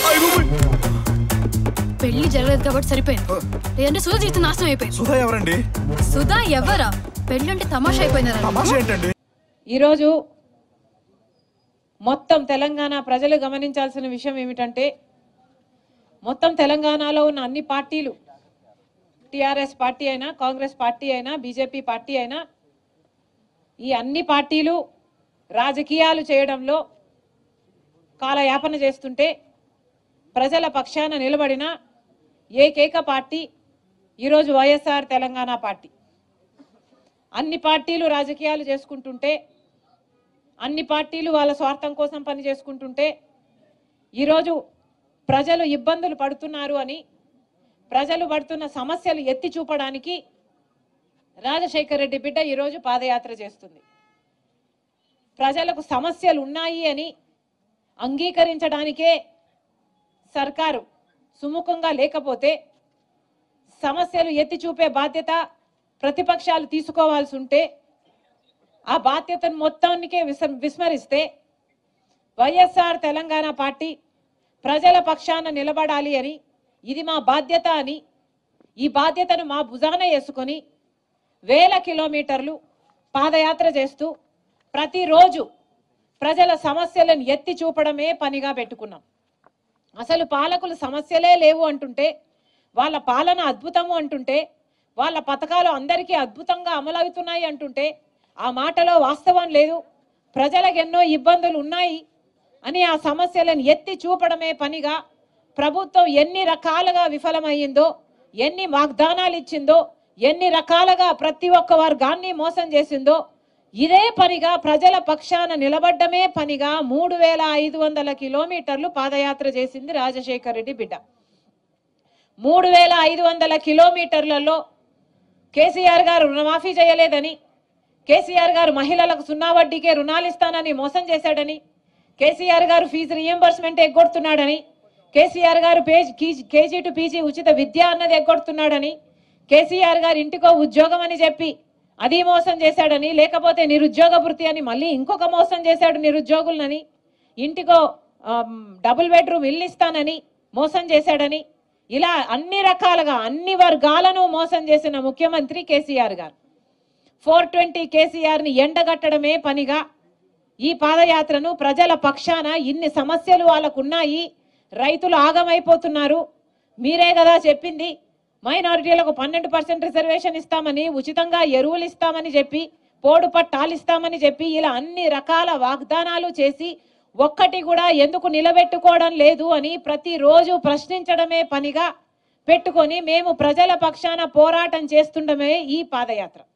పెళ్లి జరగలేదు కాబట్టి సరిపోయింది లేదంటే సుధా జీవితం నాశనం అయిపోయింది సుధా ఎవరండి సుధా ఎవరా పెళ్లి అంటే తమాషా అయిపోయిందా తమాషా ఏంటండి ఈరోజు మొత్తం తెలంగాణ ప్రజలు గమనించాల్సిన విషయం ఏమిటంటే మొత్తం తెలంగాణలో ఉన్న అన్ని పార్టీలు టిఆర్ఎస్ పార్టీ అయినా కాంగ్రెస్ పార్టీ అయినా బీజేపీ పార్టీ అయినా ఈ అన్ని పార్టీలు రాజకీయాలు చేయడంలో కాలయాపన చేస్తుంటే ప్రజల పక్షాన నిలబడిన ఏకైక పార్టీ ఈరోజు వైఎస్ఆర్ తెలంగాణ పార్టీ అన్ని పార్టీలు రాజకీయాలు చేసుకుంటుంటే అన్ని పార్టీలు వాళ్ళ స్వార్థం కోసం పని చేసుకుంటుంటే ఈరోజు ప్రజలు ఇబ్బందులు పడుతున్నారు అని ప్రజలు పడుతున్న సమస్యలు ఎత్తి చూపడానికి రాజశేఖర రెడ్డి బిడ్డ ఈరోజు పాదయాత్ర చేస్తుంది ప్రజలకు సమస్యలు ఉన్నాయి అని అంగీకరించడానికే సర్కారు సుముఖంగా లేకపోతే సమస్యలు ఎత్తి చూపే బాధ్యత ప్రతిపక్షాలు తీసుకోవాల్సి ఉంటే ఆ బాధ్యతను మొత్తానికే విస్మ- విస్మరిస్తే వైఎస్ఆర్ తెలంగాణ పార్టీ ప్రజల పక్షాన నిలబడాలి అని ఇది మా బాధ్యత అని ఈ బాధ్యతను మా భుజాన వేసుకొని వేల కిలోమీటర్లు పాదయాత్ర చేస్తూ ప్రతిరోజు ప్రజల సమస్యలను ఎత్తి చూపడమే పనిగా పెట్టుకున్నాం అసలు పాలకులు సమస్యలే లేవు అంటుంటే వాళ్ళ పాలన అద్భుతము అంటుంటే వాళ్ళ పథకాలు అందరికీ అద్భుతంగా అమలవుతున్నాయి అంటుంటే ఆ మాటలో వాస్తవం లేదు ప్రజలకు ఎన్నో ఇబ్బందులు ఉన్నాయి అని ఆ సమస్యలను ఎత్తి చూపడమే పనిగా ప్రభుత్వం ఎన్ని రకాలుగా విఫలమయ్యిందో ఎన్ని వాగ్దానాలు ఇచ్చిందో ఎన్ని రకాలుగా ప్రతి ఒక్క వర్గాన్ని మోసం చేసిందో ఇదే పనిగా ప్రజల పక్షాన నిలబడ్డమే పనిగా మూడు వేల ఐదు వందల కిలోమీటర్లు పాదయాత్ర చేసింది రాజశేఖర్ రెడ్డి బిడ్డ మూడు వేల ఐదు వందల కిలోమీటర్లలో కేసీఆర్ గారు రుణమాఫీ చేయలేదని కేసీఆర్ గారు మహిళలకు సున్నా వడ్డీకే రుణాలు ఇస్తానని మోసం చేశాడని కేసీఆర్ గారు ఫీజు రియంబర్స్మెంట్ ఎగ్గొడుతున్నాడని కేసీఆర్ గారు పేజ్ కీ- కేజీ టు పీజీ ఉచిత విద్య అన్నది ఎగ్గొడుతున్నాడని కేసీఆర్ గారు ఇంటికో ఉద్యోగం అని చెప్పి అది మోసం చేశాడని లేకపోతే నిరుద్యోగ వృత్తి అని మళ్ళీ ఇంకొక మోసం చేశాడు నిరుద్యోగులనని ఇంటికో ఆమ్, డబుల్ బెడ్రూమ్ ఇల్లు ఇస్తానని మోసం చేశాడని ఇలా అన్ని రకాలుగా అన్ని వర్గాలను మోసం చేసిన ముఖ్యమంత్రి కేసీఆర్ గారు ఫోర్ ట్వంటీ కేసీఆర్ని ఎండగట్టడమే పనిగా ఈ పాదయాత్రను ప్రజల పక్షాన ఇన్ని సమస్యలు వాళ్ళకు ఉన్నాయి రైతులు ఆగమైపోతున్నారు మీరే కదా చెప్పింది మైనారిటీలకు పన్నెండు పర్సెంట్ రిజర్వేషన్ ఇస్తామని ఉచితంగా ఎరువులు ఇస్తామని చెప్పి పోడు పట్టాలు ఇస్తామని చెప్పి ఇలా అన్ని రకాల వాగ్దానాలు చేసి ఒక్కటి కూడా ఎందుకు నిలబెట్టుకోవడం లేదు అని ప్రతిరోజు ప్రశ్నించడమే పనిగా పెట్టుకొని మేము ప్రజల పక్షాన పోరాటం చేస్తుండమే ఈ పాదయాత్ర